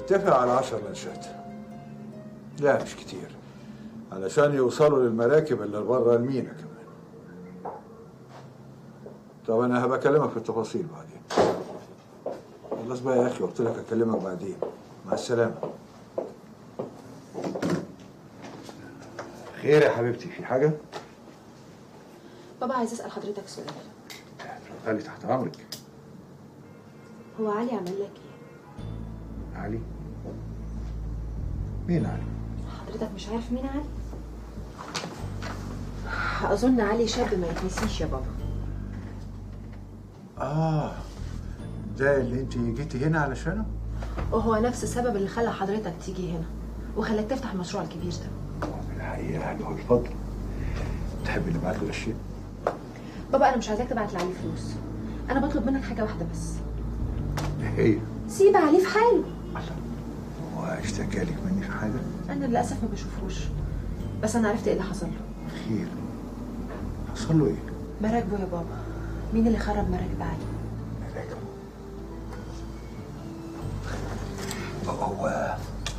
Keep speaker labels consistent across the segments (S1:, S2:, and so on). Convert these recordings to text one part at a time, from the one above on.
S1: اتفق على 10 لانشات لا مش كتير علشان يوصلوا للمراكب اللي بره المينا كمان طب انا هبقى اكلمك في التفاصيل بعدين خلاص بقى يا اخي قلت لك اكلمك بعدين مع السلامه خير يا حبيبتي في حاجه
S2: بابا عايز اسال حضرتك سؤال
S1: اتفضلي تحت امرك
S2: هو علي عمل لك ايه
S1: علي مين علي
S2: حضرتك مش عارف مين علي اظن علي شاب ما يتنسيش يا بابا
S1: اه ده اللي انت جيتي هنا علشانه
S2: وهو نفس السبب اللي خلى حضرتك تيجي هنا وخلاك تفتح المشروع الكبير ده
S1: الحقيقه يعني هو الفضل تحبي نبعت له الاشياء
S2: بابا انا مش عايزاك تبعت لعلي فلوس انا بطلب منك حاجه واحده بس
S1: هي
S2: سيب علي في حاله
S1: هو اشتكى لك مني في حاجه
S2: انا للاسف ما بشوفهوش بس انا عرفت ايه اللي حصل له
S1: خير حصل له ايه
S2: مراكبه يا بابا مين اللي خرب مراكب علي
S1: هو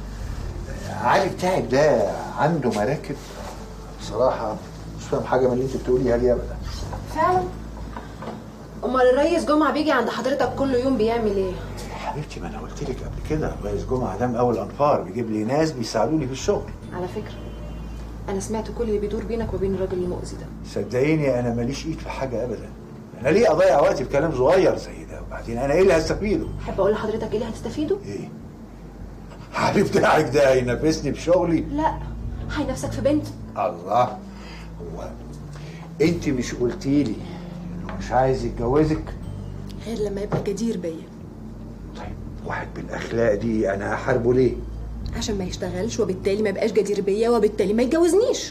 S1: علي بتاعك ده عنده مراكب بصراحة مش فاهم حاجة من اللي انت بتقوليها دي ابدا
S2: فعلا امال الريس جمعه بيجي عند حضرتك كل يوم بيعمل ايه
S1: حبيبتي ما انا قلت لك قبل كده الرئيس جمعة ده مقاول انفار بيجيب لي ناس بيساعدوني في الشغل
S2: على فكره انا سمعت كل اللي بيدور بينك وبين الراجل المؤذي ده
S1: صدقيني انا ماليش ايد في حاجة ابدا انا ليه اضيع وقتي في كلام صغير زي ده وبعدين انا ايه اللي هستفيده
S2: احب اقول لحضرتك ايه اللي هتستفيده
S1: ايه علي بتاعك ده هينافسني بشغلي
S2: لا هينافسك في بنت
S1: الله هو انت مش قلتي لي انه مش عايز يتجوزك
S2: غير لما يبقى جدير بيا
S1: طيب واحد بالاخلاق دي انا هحاربه ليه
S2: عشان ما يشتغلش وبالتالي ما يبقاش جدير بيا وبالتالي ما يتجوزنيش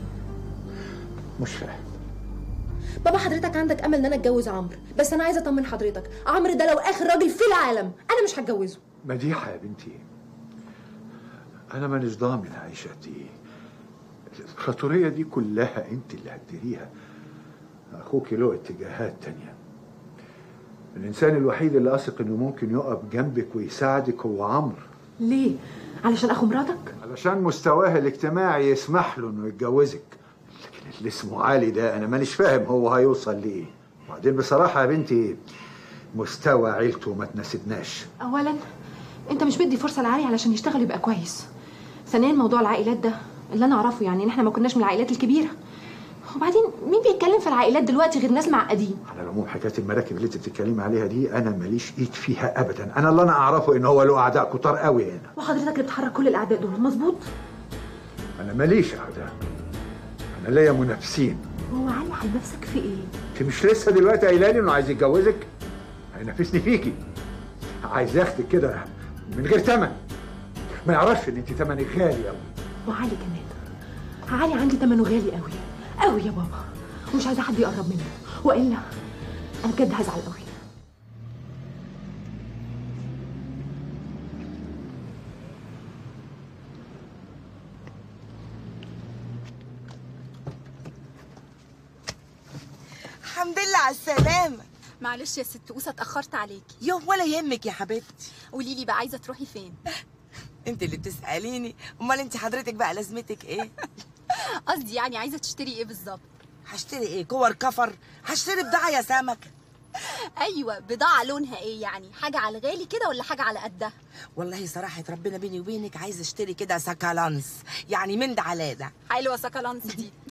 S1: مش فاهم
S2: بابا حضرتك عندك امل ان انا اتجوز عمرو بس انا عايزه اطمن حضرتك عمرو ده لو اخر راجل في العالم انا مش هتجوزه
S1: مديحه يا بنتي انا مانيش ضامن عايشه قد ايه الخطوريه دي كلها انت اللي هتديريها اخوك له اتجاهات تانية الانسان الوحيد اللي اثق انه ممكن يقف جنبك ويساعدك هو عمرو
S2: ليه علشان اخو مراتك
S1: علشان مستواه الاجتماعي يسمح له انه يتجوزك لكن اللي اسمه علي ده انا مانيش فاهم هو هيوصل لايه وبعدين بصراحه يا بنتي مستوى عيلته ما تناسبناش
S2: اولا انت مش بدي فرصه لعلي علشان يشتغل يبقى كويس ثانيا موضوع العائلات ده اللي انا اعرفه يعني ان احنا ما كناش من العائلات الكبيره وبعدين مين بيتكلم في العائلات دلوقتي غير ناس معقدين
S1: على العموم حكايه المراكب اللي انت بتتكلمي عليها دي انا ماليش ايد فيها ابدا انا اللي انا اعرفه ان هو له اعداء كتار قوي هنا
S2: وحضرتك اللي بتحرك كل الاعداء دول مظبوط
S1: انا ماليش اعداء انا ليا منافسين
S2: هو علي هينافسك في ايه
S1: انت مش لسه دلوقتي قايله لي انه عايز يتجوزك هينافسني فيكي عايز ياخدك كده من غير ثمن ما يعرفش ان انت ثمنك غالي قوي
S2: وعلي كمان علي عندي ثمنه غالي قوي قوي يا بابا ومش عايزه حد يقرب منه والا انا بجد هزعل قوي
S3: الحمد لله على السلامة
S4: معلش يا ست اوسه اتاخرت عليكي
S3: يوم ولا يهمك يا حبيبتي
S4: قولي لي بقى عايزه تروحي فين
S3: انت اللي بتسأليني امال انت حضرتك بقى لازمتك ايه
S4: قصدي يعني عايزه تشتري ايه بالظبط
S3: هشتري ايه كور كفر هشتري بضاعة يا سمك
S4: ايوه بضاعه لونها ايه يعني حاجه على الغالي كده ولا حاجه على قدها
S3: والله صراحة ربنا بيني وبينك عايزة اشتري كده سكالانس يعني من ده على ده
S4: حلوه سكالانس دي